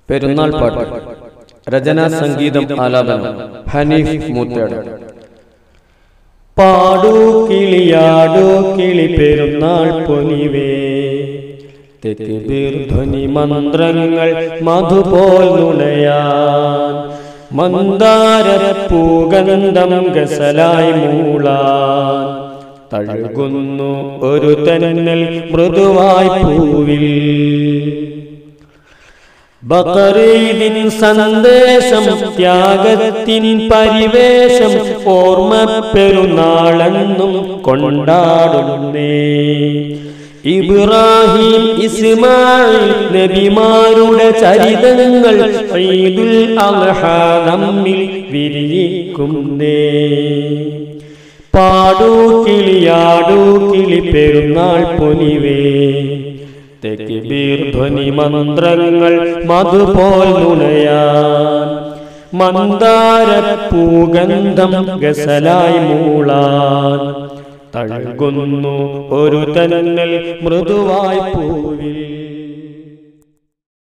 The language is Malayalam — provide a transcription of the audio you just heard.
പെരുന്നാൾ പാട്ട് രചന സംഗീതം ആലാപനം ഹനീഫ് മൂത്തേട് പാടൂ കിളിയാടൂ കിളി പെരുന്നാൾ പൊലിവേ തെറ്റിബീർ ധ്വനി മന്ത്രങ്ങൾ മധുപോൽ നുണയാൻ മന്ദാരപ്പൂഗന്ധം ഗസലായി മൂളാൻ തഴുകുന്നു ഒരു തന്നൽ മൃദുവായി പൂവിൽ ബക്കറീദിൻ സന്ദേശം ത്യാഗത്തിൻ പരിവേഷം ഓർമ്മ പെരുന്നാളെന്നും കൊണ്ടാടുന്നേ ഇബ്രാഹിം ഇസ്മായിൽ നബിമാരുടെ ചരിതങ്ങൾ ഈദുൽ അൽഹ നമ്മിൽ വിരിയിക്കുന്നേ പാടൂ കിളിയാടൂ കിളി പെരുന്നാൾ പൊലിവേ തെക്കിബീർ ധ്വനി മന്ത്രങ്ങൾ മധുപോൽ നുണയാൻ മന്ദാരപ്പൂഗന്ധം ഗസലായി മൂളാൻ തഴുകുന്നു ഒരു തന്നൽ മൃദുവായി പൂവിൽ